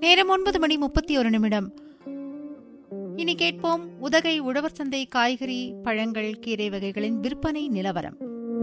நேரம் ஒன்பது மணி முப்பத்தி ஒரு நிமிடம் இனி கேட்போம் உதகை உழவர் சந்தை காய்கறி பழங்கள் கீரை வகைகளின் விற்பனை நிலவரம்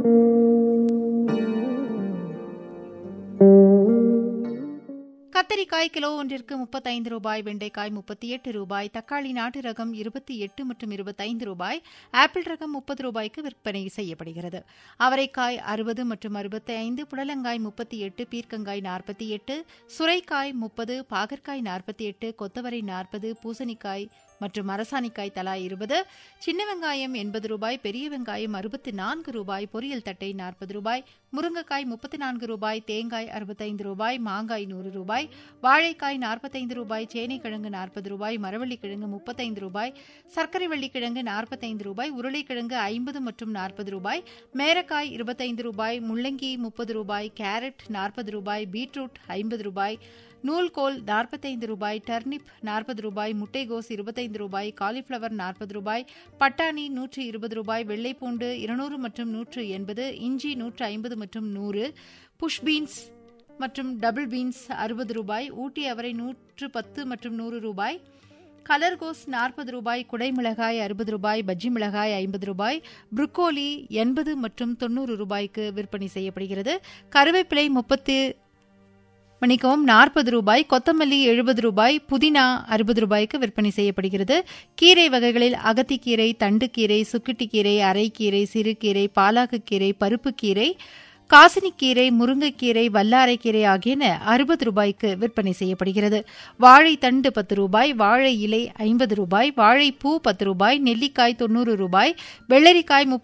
கத்தரிக்காய் கிலோ ஒன்றிற்கு முப்பத்தைந்து ரூபாய் வெண்டைக்காய் முப்பத்தி எட்டு ரூபாய் தக்காளி நாட்டு ரகம் இருபத்தி எட்டு மற்றும் இருபத்தைந்து ரூபாய் ஆப்பிள் ரகம் முப்பது ரூபாய்க்கு விற்பனை செய்யப்படுகிறது அவரைக்காய் அறுபது மற்றும் அறுபத்தி ஐந்து புடலங்காய் முப்பத்தி எட்டு பீர்க்கங்காய் நாற்பத்தி எட்டு சுரைக்காய் முப்பது பாகற்காய் நாற்பத்தி எட்டு கொத்தவரை நாற்பது பூசணிக்காய் மற்றும் அரசாணிக்காய் தலா இருபது சின்ன வெங்காயம் எண்பது ரூபாய் பெரிய வெங்காயம் அறுபத்தி நான்கு ரூபாய் பொரியல் தட்டை நாற்பது ரூபாய் முருங்கைக்காய் முப்பத்தி நான்கு ரூபாய் தேங்காய் அறுபத்தைந்து ரூபாய் மாங்காய் நூறு ரூபாய் வாழைக்காய் நாற்பத்தைந்து ரூபாய் சேனைக்கிழங்கு நாற்பது ரூபாய் மரவள்ளிக்கிழங்கு முப்பத்தைந்து ரூபாய் சர்க்கரை வள்ளிக்கிழங்கு நாற்பத்தைந்து ரூபாய் உருளைக்கிழங்கு ஐம்பது மற்றும் நாற்பது ரூபாய் மேரக்காய் இருபத்தைந்து ரூபாய் முள்ளங்கி முப்பது ரூபாய் கேரட் நாற்பது ரூபாய் பீட்ரூட் ஐம்பது ரூபாய் நூல்கோல் நாற்பத்தைந்து ரூபாய் டர்னிப் நாற்பது ரூபாய் முட்டைகோஸ் இருபத்தைந்து ரூபாய் காலிஃப்ளவர் நாற்பது ரூபாய் பட்டாணி நூற்று இருபது ரூபாய் வெள்ளைப்பூண்டு இருநூறு மற்றும் நூற்று எண்பது இஞ்சி நூற்று ஐம்பது மற்றும் நூறு புஷ் பீன்ஸ் மற்றும் டபுள் பீன்ஸ் அறுபது ரூபாய் ஊட்டி அவரை நூற்று பத்து மற்றும் நூறு ரூபாய் கலர்கோஸ் நாற்பது ரூபாய் குடைமிளகாய் அறுபது ரூபாய் பஜ்ஜி மிளகாய் ஐம்பது ரூபாய் புருக்கோலி எண்பது மற்றும் தொண்ணூறு ரூபாய்க்கு விற்பனை செய்யப்படுகிறது கருவேப்பிலை முப்பத்து மணிக்கவும் நாற்பது ரூபாய் கொத்தமல்லி எழுபது ரூபாய் புதினா அறுபது ரூபாய்க்கு விற்பனை செய்யப்படுகிறது கீரை வகைகளில் அகத்திக்கீரை தண்டுக்கீரை சுக்கிட்டிக்கீரை அரைக்கீரை சிறுகீரை பாலாக்குக்கீரை பருப்புக்கீரை காசினிக்கீரை முருங்கைக்கீரை வல்லாரைக்கீரை ஆகியன அறுபது ரூபாய்க்கு விற்பனை செய்யப்படுகிறது வாழை தண்டு பத்து ரூபாய் வாழை இலை ஐம்பது ரூபாய் வாழைப்பூ பத்து ரூபாய் நெல்லிக்காய் தொண்ணூறு ரூபாய் வெள்ளரிக்காய்